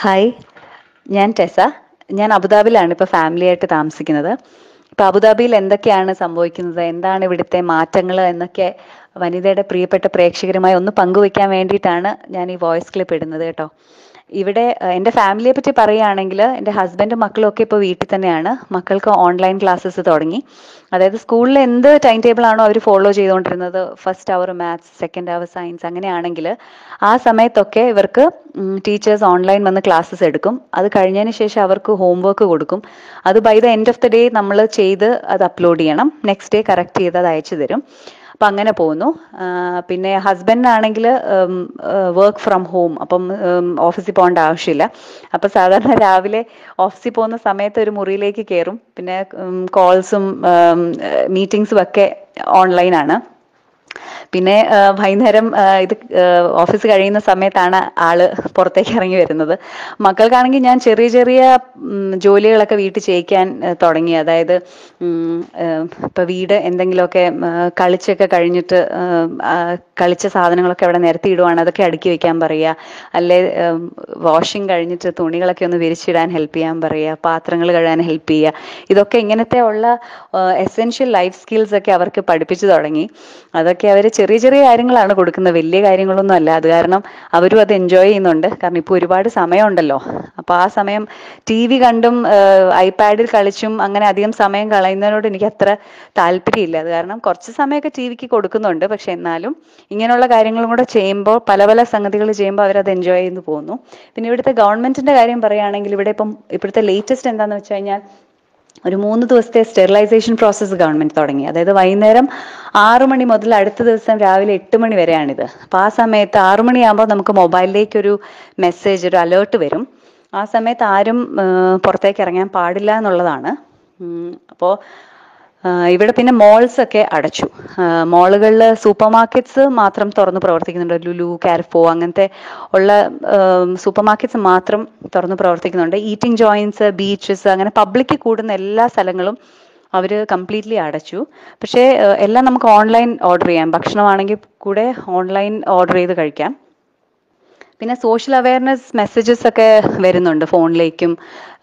hi ഞാൻ ടെസ ഞാൻ അബുദാബിയിലാണ് ഇപ്പോൾ ഫാമിലി ആയിട്ട് താമസിക്കുന്നത് ഇപ്പൊ അബുദാബിയിൽ എന്തൊക്കെയാണ് സംഭവിക്കുന്നത് എന്താണ് ഇവിടുത്തെ മാറ്റങ്ങൾ എന്നൊക്കെ വനിതയുടെ പ്രിയപ്പെട്ട പ്രേക്ഷകരുമായി ഒന്ന് പങ്കുവെക്കാൻ വേണ്ടിയിട്ടാണ് ഞാൻ ഈ വോയിസ് ക്ലിപ്പ് ഇടുന്നത് കേട്ടോ ഇവിടെ അഹ് എൻ്റെ ഫാമിലിയെ പറ്റി പറയുകയാണെങ്കിൽ എൻ്റെ ഹസ്ബൻഡും മക്കളും ഒക്കെ ഇപ്പോൾ വീട്ടിൽ തന്നെയാണ് മക്കൾക്ക് ഓൺലൈൻ ക്ലാസ്സസ് തുടങ്ങി അതായത് സ്കൂളിൽ എന്ത് ടൈം ടേബിൾ ആണോ അവർ ഫോളോ ചെയ്തുകൊണ്ടിരുന്നത് first hour maths second hour science അങ്ങനെയാണെങ്കിൽ ആ സമയത്തൊക്കെ ഇവർക്ക് ടീച്ചേഴ്സ് ഓൺലൈൻ വന്ന് ക്ലാസ്സസ് എടുക്കും അത് കഴിഞ്ഞതിന് ശേഷം അവർക്ക് ഹോംവർക്ക് കൊടുക്കും അത് by the end of the day നമ്മൾ ചെയ്ത് അത് അപ്ലോഡ് ചെയ്യണം നെക്സ്റ്റ് ഡേ കറക്റ്റ് ചെയ്ത് അത് അയച്ചു തരും അപ്പം അങ്ങനെ പോകുന്നു ആ, പിന്നെ ഹസ്ബൻഡിനാണെങ്കിൽ വർക്ക് ഫ്രം ഹോം അപ്പം ഓഫീസിൽ പോകേണ്ട ആവശ്യമില്ല അപ്പം സാധാരണ രാവിലെ ഓഫീസിൽ പോകുന്ന സമയത്ത് ഒരു മുറിയിലേക്ക് കയറും പിന്നെ കോൾസും മീറ്റിംഗ്സും ഒക്കെ ഓൺലൈനാണ് പിന്നെ ആ, വൈകുന്നേരം ആ, ഇത് ഓഫീസ് കഴിയുന്ന സമയത്താണ് ആള് പുറത്തേക്ക് ഇറങ്ങി വരുന്നത് മക്കൾക്കാണെങ്കിൽ ഞാൻ ചെറിയ ചെറിയ ഉം, ജോലികളൊക്കെ വീട്ടിൽ ചെയ്യിക്കാൻ ആ, തുടങ്ങി അതായത് ഉം, ആ, ഇപ്പൊ വീട് എന്തെങ്കിലുമൊക്കെ ആ, കളിച്ചൊക്കെ കഴിഞ്ഞിട്ട് ആ, ആ, കളിച്ച സാധനങ്ങളൊക്കെ അവിടെ നിരത്തിയിടുവാണ് അതൊക്കെ അടുക്കി വെക്കാൻ പറയുക അല്ലെ വാഷിംഗ് കഴിഞ്ഞിട്ട് തുണികളൊക്കെ ഒന്ന് വിരിച്ചിടാൻ ഹെൽപ്പ് ചെയ്യാൻ പറയുക പാത്രങ്ങൾ കഴുകാൻ ഹെൽപ്പ് ചെയ്യുക ഇതൊക്കെ ഇങ്ങനത്തെ ഉള്ള എസെൻഷ്യൽ ലൈഫ് സ്കിൽസ് ഒക്കെ അവർക്ക് പഠിപ്പിച്ചു തുടങ്ങി അതൊക്കെ അവർ ചെറിയ ചെറിയ കാര്യങ്ങളാണ് കൊടുക്കുന്നത് വലിയ കാര്യങ്ങളൊന്നും അല്ല അത് കാരണം അവരും അത് എൻജോയ് ചെയ്യുന്നുണ്ട് കാരണം ഇപ്പോൾ ഒരുപാട് സമയമുണ്ടല്ലോ അപ്പോൾ ആ സമയം ടി വി കണ്ടും ഐപാഡിൽ കളിച്ചും അങ്ങനെ അധികം സമയം കളയുന്നതിനോട് എനിക്ക് അത്ര താല്പര്യമില്ല അത് കാരണം കുറച്ച് സമയമൊക്കെ ടി വിക്ക് കൊടുക്കുന്നുണ്ട് പക്ഷെ എന്നാലും ഇങ്ങനെയുള്ള കാര്യങ്ങളും കൂടെ ചെയ്യുമ്പോൾ പല പല സംഗതികൾ ചെയ്യുമ്പോൾ അവരത് എൻജോയ് ചെയ്ത് പോകുന്നു പിന്നെ ഇവിടുത്തെ ഗവൺമെന്റിന്റെ കാര്യം പറയുകയാണെങ്കിൽ ഇവിടെ ഇപ്പം ഇപ്പോഴത്തെ ലേറ്റസ്റ്റ് എന്താണെന്ന് വെച്ച് കഴിഞ്ഞാൽ ഒരു മൂന്ന് ദിവസത്തെ സ്റ്റെറിലൈസേഷൻ പ്രോസസ്സ് ഗവൺമെന്റ് തുടങ്ങി അതായത് വൈകുന്നേരം ആറു മണി മുതൽ അടുത്ത ദിവസം രാവിലെ എട്ട് മണി വരെയാണിത് അപ്പൊ ആ സമയത്ത് ആറു മണിയാകുമ്പോൾ നമുക്ക് മൊബൈലിലേക്ക് ഒരു മെസ്സേജ് ഒരു അലേർട്ട് വരും ആ സമയത്ത് ആരും ആ, പുറത്തേക്ക് ഇറങ്ങാൻ പാടില്ല എന്നുള്ളതാണ് അപ്പോൾ ഇവിടെ പിന്നെ മോൾസ് ഒക്കെ അടച്ചു മോളുകളിൽ സൂപ്പർ മാർക്കറ്റ്സ് മാത്രം തുറന്ന് പ്രവർത്തിക്കുന്നുണ്ട് ലുലു കാർഫോ അങ്ങനത്തെ ഉള്ള സൂപ്പർ മാർക്കറ്റ്സ് മാത്രം തുറന്ന് പ്രവർത്തിക്കുന്നുണ്ട് ഈറ്റിംഗ് ജോയിൻസ് ബീച്ചസ് അങ്ങനെ പബ്ലിക് കൂടുന്ന എല്ലാ സ്ഥലങ്ങളും അവർ കംപ്ലീറ്റ്ലി അടച്ചു പക്ഷേ ഏഹ്, എല്ലാം നമുക്ക് ഓൺലൈൻ ഓർഡർ ചെയ്യാം ഭക്ഷണമാണെങ്കിൽ കൂടെ ഓൺലൈൻ ഓർഡർ ചെയ്ത് കഴിക്കാം പിന്നെ സോഷ്യൽ അവയർനെസ് മെസ്സേജസ് ഒക്കെ വരുന്നുണ്ട് ഫോണിലേക്കും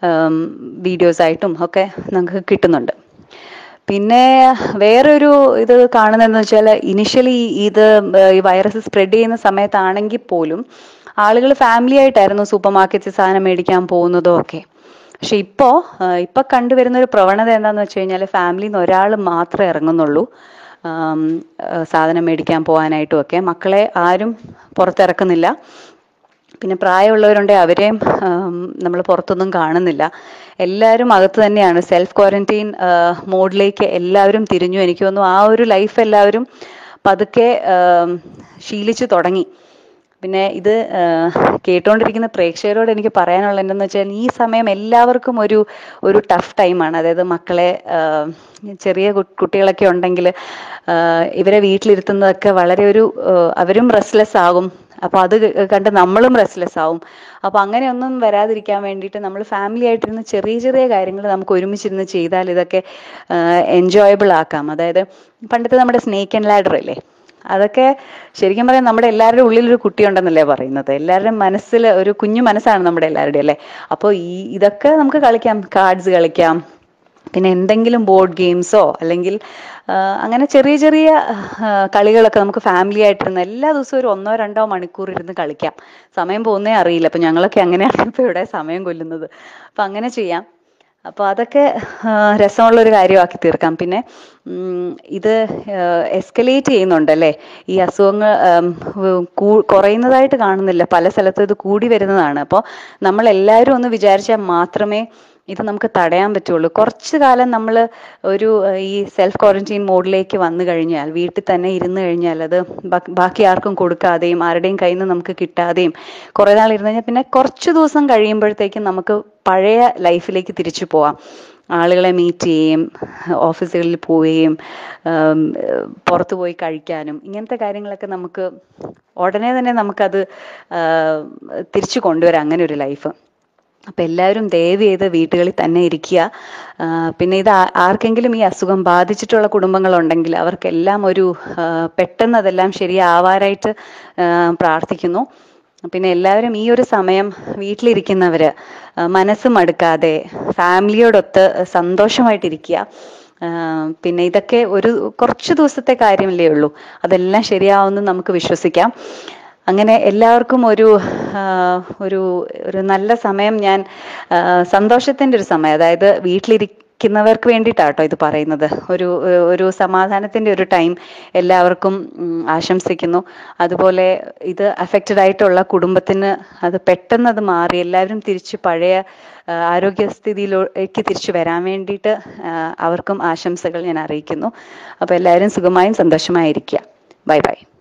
വീഡിയോസ് ആയിട്ടും ഒക്കെ നമുക്ക് കിട്ടുന്നുണ്ട് പിന്നെ വേറൊരു ഇത് കാണുന്നതെന്ന് വെച്ചാൽ ഇനിഷ്യലി ഇത് ഏർ ഈ വൈറസ് സ്പ്രെഡ് ചെയ്യുന്ന സമയത്താണെങ്കിൽ പോലും ആളുകൾ ഫാമിലി ആയിട്ടായിരുന്നു സൂപ്പർ മാർക്കറ്റ്സിൽ സാധനം മേടിക്കാൻ പോകുന്നതും ഒക്കെ പക്ഷെ ഇപ്പോ ഏർ ഇപ്പൊ കണ്ടുവരുന്ന ഒരു പ്രവണത എന്താന്ന് വെച്ച് കഴിഞ്ഞാൽ ഫാമിലിയിൽ നിന്ന് ഒരാൾ മാത്രമേ ഇറങ്ങുന്നുള്ളൂ ആം, ഏർ സാധനം മേടിക്കാൻ പോകാനായിട്ടും ഒക്കെ മക്കളെ ആരും പുറത്തിറക്കുന്നില്ല പിന്നെ പ്രായമുള്ളവരുണ്ടെങ്കിൽ അവരെയും നമ്മൾ പുറത്തൊന്നും കാണുന്നില്ല എല്ലാവരും അകത്ത് തന്നെയാണ് സെൽഫ് ക്വാറന്റൈൻ മോഡിലേക്ക് എല്ലാവരും തിരിഞ്ഞു എനിക്ക് തോന്നുന്നു ആ ഒരു ലൈഫ് എല്ലാവരും പതുക്കെ ആം, ശീലിച്ചു തുടങ്ങി പിന്നെ ഇത് ആ, കേട്ടുകൊണ്ടിരിക്കുന്ന പ്രേക്ഷകരോട് എനിക്ക് പറയാനുള്ള എന്തെന്ന് വെച്ചാൽ ഈ സമയം എല്ലാവർക്കും ഒരു ഒരു ടഫ് ടൈമാണ് അതായത് മക്കളെ ആ, ചെറിയ കു- കുട്ടികളൊക്കെ ഉണ്ടെങ്കിൽ ഇവരെ വീട്ടിലിരുത്തുന്നതൊക്കെ വളരെ ഒരു ആ, അവരും റെസ്റ്റ്ലെസ് ആകും അപ്പൊ അത് കണ്ട് നമ്മളും റെസ്റ്റ്ലെസ് ആവും അപ്പൊ അങ്ങനെയൊന്നും വരാതിരിക്കാൻ വേണ്ടിയിട്ട് നമ്മൾ ഫാമിലി ആയിട്ടിരുന്ന് ചെറിയ ചെറിയ കാര്യങ്ങൾ നമുക്ക് ഒരുമിച്ചിരുന്ന് ചെയ്താൽ ഇതൊക്കെ എൻജോയബിൾ ആക്കാം അതായത് പണ്ടത്തെ നമ്മുടെ സ്നേക്ക് ആൻഡ് ലാഡർ അല്ലേ അതൊക്കെ ശരിക്കും പറയാം നമ്മുടെ എല്ലാവരുടെ ഉള്ളിൽ ഒരു കുട്ടിയുണ്ടെന്നല്ലേ പറയുന്നത് എല്ലാവരുടെയും മനസ്സിൽ ഒരു കുഞ്ഞു മനസ്സാണ് നമ്മുടെ എല്ലാവരുടെയും അല്ലേ അപ്പോൾ ഈ ഇതൊക്കെ നമുക്ക് കളിക്കാം കാർഡ്സ് കളിക്കാം പിന്നെ എന്തെങ്കിലും ബോർഡ് ഗെയിംസോ അല്ലെങ്കിൽ ആ, അങ്ങനെ ചെറിയ ചെറിയ ആ, കളികളൊക്കെ നമുക്ക് ഫാമിലി ആയിട്ടിരുന്ന് എല്ലാ ദിവസവും ഒരു ഒന്നോ രണ്ടോ മണിക്കൂർ ഇരുന്ന് കളിക്കാം സമയം പോകുന്നേ അറിയില്ല അപ്പൊ ഞങ്ങളൊക്കെ അങ്ങനെയാണ് ഇപ്പൊ ഇവിടെ സമയം കൊല്ലുന്നത് അപ്പൊ അങ്ങനെ ചെയ്യാം അപ്പൊ അതൊക്കെ ആ, രസമുള്ള ഒരു കാര്യമാക്കി തീർക്കാം പിന്നെ ഉം, ഇത് എസ്കലേറ്റ് ചെയ്യുന്നുണ്ട് അല്ലേ ഈ അസുഖങ്ങൾ ഉം, കൂ- കുറയുന്നതായിട്ട് കാണുന്നില്ല പല സ്ഥലത്തും ഇത് കൂടി വരുന്നതാണ് അപ്പോൾ നമ്മൾ എല്ലാവരും ഒന്ന് വിചാരിച്ചാൽ മാത്രമേ ഇത് നമുക്ക് തടയാൻ പറ്റുള്ളൂ കുറച്ചു കാലം നമ്മൾ ഒരു ഏഹ്, ഈ സെൽഫ് ക്വാറന്റൈൻ മോഡിലേക്ക് വന്നു കഴിഞ്ഞാൽ വീട്ടിൽ തന്നെ ഇരുന്ന് കഴിഞ്ഞാൽ അത് ബാ- ബാക്കി ആർക്കും കൊടുക്കാതെയും ആരുടെയും കയ്യിൽ നിന്ന് നമുക്ക് കിട്ടാതെയും കുറെ നാൾ ഇരുന്ന് കഴിഞ്ഞാൽ പിന്നെ കുറച്ച് ദിവസം കഴിയുമ്പോഴത്തേക്കും നമുക്ക് പഴയ ലൈഫിലേക്ക് തിരിച്ചു പോവാം ആളുകളെ മീറ്റ് ചെയ്യുകയും ഓഫീസുകളിൽ പോവുകയും ഉം, ഏഹ്, പുറത്തു പോയി കഴിക്കാനും ഇങ്ങനത്തെ കാര്യങ്ങളൊക്കെ നമുക്ക് ഉടനെ തന്നെ നമുക്കത് ആഹ്, തിരിച്ചു കൊണ്ടുവരാം അങ്ങനെ ഒരു ലൈഫ് അപ്പൊ എല്ലാവരും ദയവ് ചെയ്ത് വീടുകളിൽ തന്നെ ഇരിക്കുക ആ, പിന്നെ ഇത് ആ- ആർക്കെങ്കിലും ഈ അസുഖം ബാധിച്ചിട്ടുള്ള കുടുംബങ്ങളുണ്ടെങ്കിൽ അവർക്കെല്ലാം ഒരു ആ, പെട്ടെന്ന് അതെല്ലാം ശരിയാവാനായിട്ട് ആ, പ്രാർത്ഥിക്കുന്നു പിന്നെ എല്ലാവരും ഈ ഒരു സമയം വീട്ടിലിരിക്കുന്നവര് ആ, മനസ്സ് മടുക്കാതെ ഫാമിലിയോടൊത്ത് സന്തോഷമായിട്ടിരിക്കുക ആ, പിന്നെ ഇതൊക്കെ ഒരു കുറച്ച് ദിവസത്തെ കാര്യമല്ലേ ഉള്ളൂ അതെല്ലാം ശരിയാവുമെന്ന് നമുക്ക് വിശ്വസിക്കാം അങ്ങനെ എല്ലാവർക്കും ഒരു ആ, ഒരു ഒരു നല്ല സമയം ഞാൻ ആ, സന്തോഷത്തിന്റെ ഒരു സമയം അതായത് വീട്ടിലിരിക്കുന്നവർക്ക് വേണ്ടിയിട്ടാട്ടോ ഇത് പറയുന്നത് ഒരു ഒരു സമാധാനത്തിന്റെ ഒരു ടൈം എല്ലാവർക്കും ഉം, ആശംസിക്കുന്നു അതുപോലെ ഇത് അഫക്റ്റഡ് ആയിട്ടുള്ള കുടുംബത്തിന് അത് പെട്ടെന്ന് അത് മാറി എല്ലാവരും തിരിച്ച് പഴയ ആ, ആരോഗ്യസ്ഥിതിയിലേക്ക് തിരിച്ചു വരാൻ വേണ്ടിയിട്ട് ആ, അവർക്കും ആശംസകൾ ഞാൻ അറിയിക്കുന്നു അപ്പൊ എല്ലാവരും സുഖമായും സന്തോഷമായിരിക്കുക ബൈ ബൈ